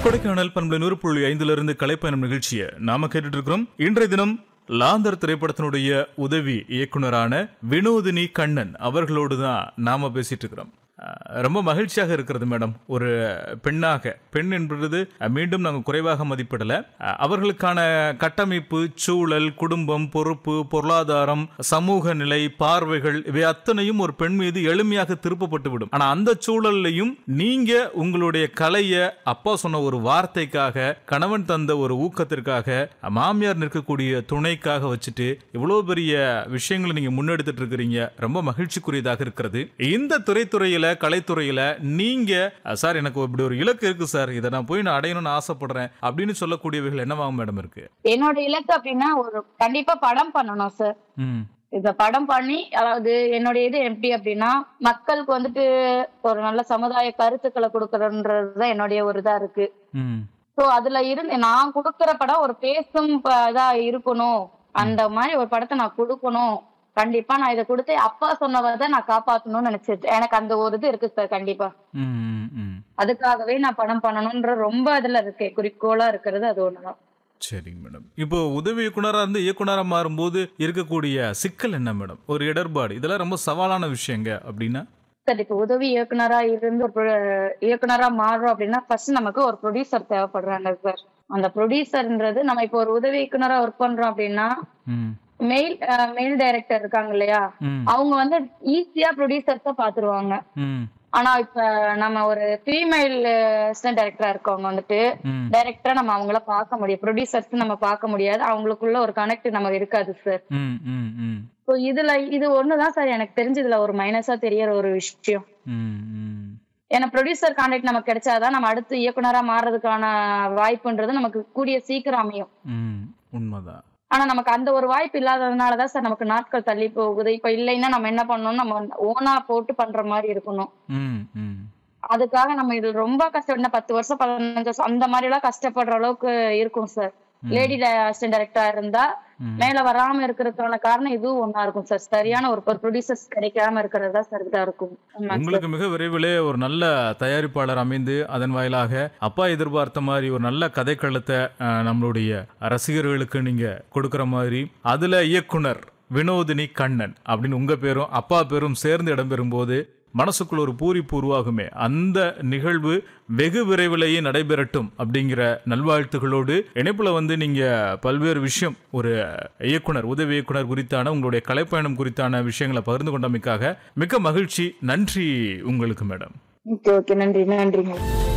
கொடைக்கானல் பண்பு நூறு புள்ளி ஐந்துல இருந்து கலைப்பயணம் நிகழ்ச்சியை நாம கேட்டுட்டு இருக்கிறோம் இன்றைய தினம் லாந்தர் திரைப்படத்தினுடைய உதவி இயக்குனரான வினோதினி கண்ணன் அவர்களோடு தான் நாம பேசிட்டு இருக்கிறோம் அஹ், ரொம்ப மகிழ்ச்சியாக இருக்கிறது மேடம் ஒரு பெண்ணாக பெண் என்பது அஹ், மீண்டும் நாங்கள் குறைவாக மதிப்பிடல அஹ், அவர்களுக்கான கட்டமைப்பு சூழல் குடும்பம் பொறுப்பு பொருளாதாரம் சமூக நிலை பார்வைகள் இவை அத்தனையும் ஒரு பெண் மீது எளிமையாக திருப்பப்பட்டு விடும் ஆனா அந்த சூழல்லையும் நீங்க உங்களுடைய கலைய அப்பா சொன்ன ஒரு வார்த்தைக்காக கணவன் தந்த ஒரு ஊக்கத்திற்காக மாமியார் நிற்கக்கூடிய துணைக்காக வச்சுட்டு இவ்வளவு பெரிய விஷயங்களை நீங்க முன்னெடுத்துட்டு இருக்கிறீங்க ரொம்ப மகிழ்ச்சிக்குரியதாக இருக்கிறது இந்த துறைத்துறையில கலைத்துறையில நீங்க "அஹ், சார் எனக்கு இப்படி ஒரு இலக்கு இருக்கு சார் இதை நான் போய் நான் அடையணும்னு ஆசைப்படுறேன் அப்படின்னு சொல்லக்கூடியவைகள் என்னவாக மேடம் இருக்கு என்னோட இலக்கு அப்படின்னா ஒரு கண்டிப்பா படம் பண்ணணும் சார் ம் இந்த படம் பண்ணி அதாவது என்னுடைய இது எப்படி அப்படின்னா மக்களுக்கு வந்துட்டு ஒரு நல்ல சமுதாய கருத்துக்களை கொடுக்கறதுன்றதுதான் என்னுடைய ஒரு இதா இருக்கு ம் சோ அதுல இருந்து நான் கொடுக்கற படம் ஒரு பேசும் ப- இதா இருக்கணும் அந்த மாதிரி ஒரு படத்தை நான் கொடுக்கணும் கண்டிப்பா நான் இதை கொடுத்து அப்பா சொன்னதை நான் காப்பாத்தணும்னு நினைச்சிட்டு எனக்கு அந்த ஒரு இது இருக்கு சார் கண்டிப்பா ம் ம், ம் அதுக்காகவே நான் படம் பண்ணணும்ன்ற ரொம்ப இதுல இருக்கு குறிக்கோளா இருக்கிறது அது ஒண்ணுதான் சரிங்க மேடம் இப்போ உதவி இயக்குனரா இருந்து இயக்குனரா மாறும்போது இருக்கக்கூடிய சிக்கல் என்ன மேடம் ஒரு இடர்பாடு இதெல்லாம் ரொம்ப சவாலான விஷயங்க அப்படின்னா சார் இப்ப உதவி இயக்குனரா இருந்து ஒரு pro- இயக்குனரா மாறுறோம் அப்படின்னா ஃபர்ஸ்ட் நமக்கு ஒரு ப்ரொடியூசர் தேவைப்படுறாங்க சார் அந்த ப்ரொடியூசர்ன்றது நம்ம இப்போ ஒரு உதவி இயக்குனரா ஒர்க் பண்றோம் அப்படின்னா ம் மெயில் மெயில் டைரக்டர் இருக்காங்க இல்லையா ம் அவங்க வந்து ஈஸியா ப்ரொடியூசர்ஸ பாத்துருவாங்க ம் ஆனா இப்ப நம்ம ஒரு ஃபீமேல் அசிஸ்டன்ட் டைரக்டரா இருக்கவங்க வந்துட்டு ம் டைரக்டரா நம்ம அவங்கள பார்க்க முடியும் ப்ரொடியூசர்ஸ் நம்ம பார்க்க முடியாது அவங்களுக்குள்ள ஒரு கனெக்ட் நமக்கு இருக்காது சார் ம் ம் ம் ஸோ இதுல இது ஒண்ணுதான் சார் எனக்கு தெரிஞ்சதுல ஒரு மைனஸா தெரியற ஒரு விஷயம் ம் ம் ஏன்னா ப்ரொடியூசர் கான்டாக்ட் நமக்கு கிடைச்சாதான் நம்ம அடுத்து இயக்குனரா மாறுறதுக்கான வாய்ப்புன்றது நமக்கு கூடிய சீக்கிரம் அமையும் ம் உண்மைதான் ஆனா நமக்கு அந்த ஒரு வாய்ப்பு இல்லாததுனாலதான் சார் நமக்கு நாட்கள் தள்ளி போகுது இப்ப இல்லைன்னா நம்ம என்ன பண்ணணும் நம்ம ஓனா போட்டு பண்ற மாதிரி இருக்கணும் ம் ம் அதுக்காக நம்ம இது ரொம்ப கஷ்டம் பத்து வருஷம் பதினஞ்சு வருஷம் அந்த மாதிரி எல்லாம் கஷ்டப்படுற அளவுக்கு இருக்கும் சார் லேடி அசிஸ்டன்ட் டைரக்டரா இருந்தா ம். மேல வராம இருக்கிறதுக்கான காரணம் இதுவும் ஒண்ணா இருக்கும் சார் சரியான ஒரு ப்ரொடியூசர்ஸ் கிடைக்காம இருக்கிறது தான் சார் இதா இருக்கும் ஆமா sir. உங்களுக்கு மிக விரைவிலே ஒரு நல்ல தயாரிப்பாளர் அமைந்து அதன் வாயிலாக அப்பா எதிர்பார்த்த மாதிரி ஒரு நல்ல கதைக்களத்தை அஹ், நம்மளுடைய ரசிகர்களுக்கு நீங்க கொடுக்கிற மாதிரி அதுல இயக்குனர் வினோதினி கண்ணன் அப்படின்னு உங்க பேரும் அப்பா பேரும் சேர்ந்து இடம்பெறும்போது மனசுக்குள்ள ஒரு பூரிப்பு உருவாகுமே அந்த நிகழ்வு வெகு விரைவிலேயே நடைபெறட்டும் அப்படிங்கிற நல்வாழ்த்துகளோடு இணைப்புல வந்து நீங்க பல்வேறு விஷயம் ஒரு இயக்குனர் உதவி இயக்குனர் குறித்தான உங்களுடைய கலைப்பயணம் குறித்தான விஷயங்களை பகிர்ந்து கொண்டமைக்காக மிக்க மகிழ்ச்சி நன்றி உங்களுக்கு மேடம் ஓகே ஓகே நன்றி நன்றிங்க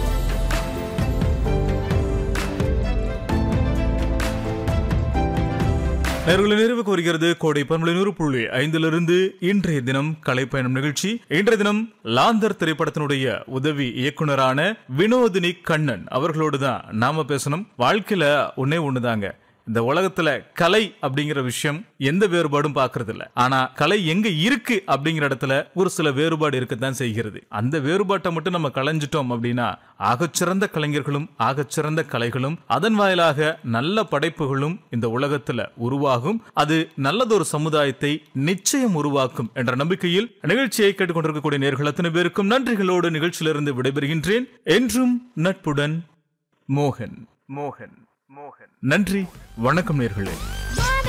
நேர்களை நிறைவுக்கு வருகிறது கோடை பன்மொழி நூறு புள்ளி ஐந்திலிருந்து இன்றைய தினம் கலைப்பயணம் நிகழ்ச்சி இன்றைய தினம் லாந்தர் திரைப்படத்தினுடைய உதவி இயக்குனரான வினோதினி கண்ணன் அவர்களோடு தான் நாம பேசணும் வாழ்க்கையில ஒன்னே ஒண்ணுதாங்க இந்த உலகத்துல கலை அப்படிங்கிற விஷயம் எந்த வேறுபாடும் பார்க்கறது இல்ல ஆனா கலை எங்க இருக்கு அப்படிங்கிற இடத்துல ஒரு சில வேறுபாடு இருக்கத்தான் செய்கிறது அந்த வேறுபாட்டை மட்டும் நம்ம களைஞ்சிட்டோம் அப்படின்னா ஆகச்சிறந்த கலைஞர்களும் ஆகச்சிறந்த கலைகளும் அதன் வாயிலாக நல்ல படைப்புகளும் இந்த உலகத்துல உருவாகும் அது நல்லதொரு சமுதாயத்தை நிச்சயம் உருவாக்கும் என்ற நம்பிக்கையில் நிகழ்ச்சியை கேட்டுக்கொண்டிருக்கக்கூடிய நேர்கள் அத்தனை பேருக்கும் நன்றிகளோடு நிகழ்ச்சியிலிருந்து விடைபெறுகின்றேன் என்றும் நட்புடன் மோகன் மோகன் மோகன் நன்றி வணக்கம் நேர்களே